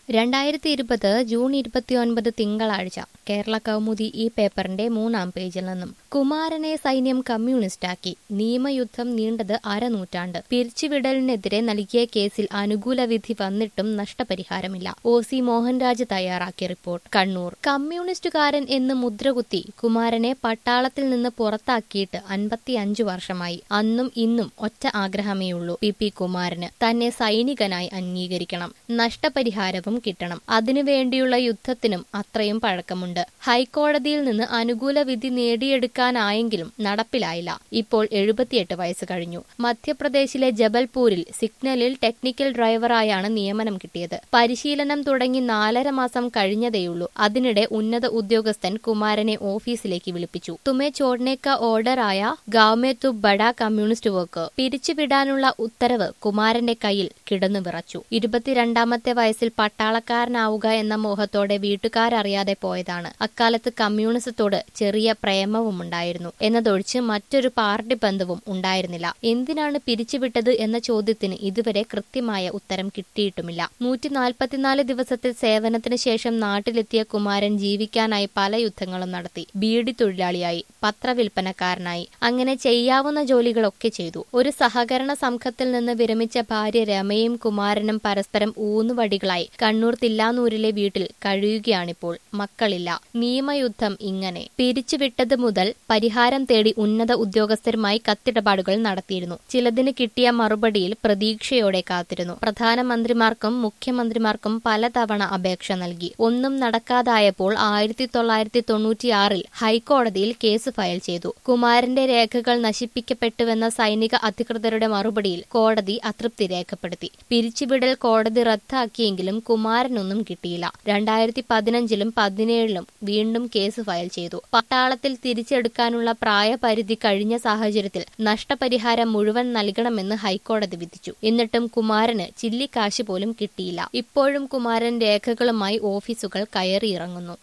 രണ്ടായിരത്തി ഇരുപത് ജൂൺ ഇരുപത്തിയൊൻപത് തിങ്കളാഴ്ച കേരള കൗമുദി ഈ പേപ്പറിന്റെ മൂന്നാം പേജിൽ നിന്നും കുമാരനെ സൈന്യം കമ്മ്യൂണിസ്റ്റാക്കി നിയമയുദ്ധം നീണ്ടത് അരനൂറ്റാണ്ട് പിരിച്ചുവിടലിനെതിരെ നൽകിയ കേസിൽ അനുകൂല വിധി വന്നിട്ടും നഷ്ടപരിഹാരമില്ല ഒ സി മോഹൻരാജ് തയ്യാറാക്കിയ റിപ്പോർട്ട് കണ്ണൂർ കമ്മ്യൂണിസ്റ്റുകാരൻ എന്ന് മുദ്രകുത്തി കുമാരനെ പട്ടാളത്തിൽ നിന്ന് പുറത്താക്കിയിട്ട് അൻപത്തിയഞ്ചു വർഷമായി അന്നും ഇന്നും ഒറ്റ ആഗ്രഹമേയുള്ളൂ പി പി കുമാരന് തന്നെ സൈനികനായി അംഗീകരിക്കണം നഷ്ടപരിഹാരവും കിട്ടണം അതിനുവേണ്ടിയുള്ള യുദ്ധത്തിനും അത്രയും പഴക്കമുണ്ട് ഹൈക്കോടതിയിൽ നിന്ന് അനുകൂല വിധി നേടിയെടുക്കാനായെങ്കിലും നടപ്പിലായില്ല ഇപ്പോൾ എഴുപത്തിയെട്ട് വയസ്സ് കഴിഞ്ഞു മധ്യപ്രദേശിലെ ജബൽപൂരിൽ സിഗ്നലിൽ ടെക്നിക്കൽ ഡ്രൈവറായാണ് നിയമനം കിട്ടിയത് പരിശീലനം തുടങ്ങി നാലര മാസം കഴിഞ്ഞതേയുള്ളൂ അതിനിടെ ഉന്നത ഉദ്യോഗസ്ഥൻ കുമാരനെ ഓഫീസിലേക്ക് വിളിപ്പിച്ചു തുമെ ചോഡ്നേക്ക ഓർഡറായ ഗാവ്മേ തു ബഡ കമ്മ്യൂണിസ്റ്റ് വർക്ക് പിരിച്ചുവിടാനുള്ള ഉത്തരവ് കുമാരന്റെ കയ്യിൽ കിടന്നു വിറച്ചു ഇരുപത്തിരണ്ടാമത്തെ വയസ്സിൽ പട്ടാളക്കാരനാവുക എന്ന മോഹത്തോടെ വീട്ടുകാരറിയാതെ പോയതാണ് അക്കാലത്ത് കമ്മ്യൂണിസത്തോട് ചെറിയ പ്രേമവുമുണ്ടായിരുന്നു എന്നതൊഴിച്ച് മറ്റൊരു പാർട്ടി ബന്ധവും ഉണ്ടായിരുന്നില്ല എന്തിനാണ് പിരിച്ചുവിട്ടത് എന്ന ചോദ്യത്തിന് ഇതുവരെ കൃത്യമായ ഉത്തരം കിട്ടിയിട്ടുമില്ല നൂറ്റി നാൽപ്പത്തിനാല് ദിവസത്തെ സേവനത്തിന് ശേഷം നാട്ടിലെത്തിയ കുമാരൻ ജീവിക്കാനായി പല യുദ്ധങ്ങളും നടത്തി ബീഡി തൊഴിലാളിയായി പത്രവിൽപ്പനക്കാരനായി അങ്ങനെ ചെയ്യാവുന്ന ജോലികളൊക്കെ ചെയ്തു ഒരു സഹകരണ സംഘത്തിൽ നിന്ന് വിരമിച്ച ഭാര്യ രമയും കുമാരനും പരസ്പരം ഊന്നുവടികളായി കണ്ണൂർ തില്ലാനൂരിലെ വീട്ടിൽ കഴിയുകയാണിപ്പോൾ മക്കളില്ല നിയമയുദ്ധം ഇങ്ങനെ പിരിച്ചുവിട്ടത് മുതൽ പരിഹാരം തേടി ഉന്നത ഉദ്യോഗസ്ഥരുമായി കത്തിടപാടുകൾ നടത്തിയിരുന്നു ചിലതിന് കിട്ടിയ മറുപടിയിൽ പ്രതീക്ഷയോടെ കാത്തിരുന്നു പ്രധാനമന്ത്രിമാർക്കും മുഖ്യമന്ത്രിമാർക്കും പലതവണ അപേക്ഷ നൽകി ഒന്നും നടക്കാതായപ്പോൾ ആയിരത്തി തൊള്ളായിരത്തി തൊണ്ണൂറ്റിയാറിൽ ഹൈക്കോടതിയിൽ കേസ് ഫയൽ ചെയ്തു കുമാരന്റെ രേഖകൾ നശിപ്പിക്കപ്പെട്ടുവെന്ന സൈനിക അധികൃതരുടെ മറുപടിയിൽ കോടതി അതൃപ്തി രേഖപ്പെടുത്തി പിരിച്ചുവിടൽ കോടതി റദ്ദാക്കിയെങ്കിലും കുമാരനൊന്നും കിട്ടിയില്ല രണ്ടായിരത്തി പതിനഞ്ചിലും പതിനേഴിലും വീണ്ടും കേസ് ഫയൽ ചെയ്തു പട്ടാളത്തിൽ തിരിച്ചെടുക്കാനുള്ള പ്രായപരിധി കഴിഞ്ഞ സാഹചര്യത്തിൽ നഷ്ടപരിഹാരം മുഴുവൻ നൽകണമെന്ന് ഹൈക്കോടതി വിധിച്ചു എന്നിട്ടും കുമാരന് ചില്ലിക്കാശ് പോലും കിട്ടിയില്ല ഇപ്പോഴും കുമാരൻ രേഖകളുമായി ഓഫീസുകൾ കയറിയിറങ്ങുന്നു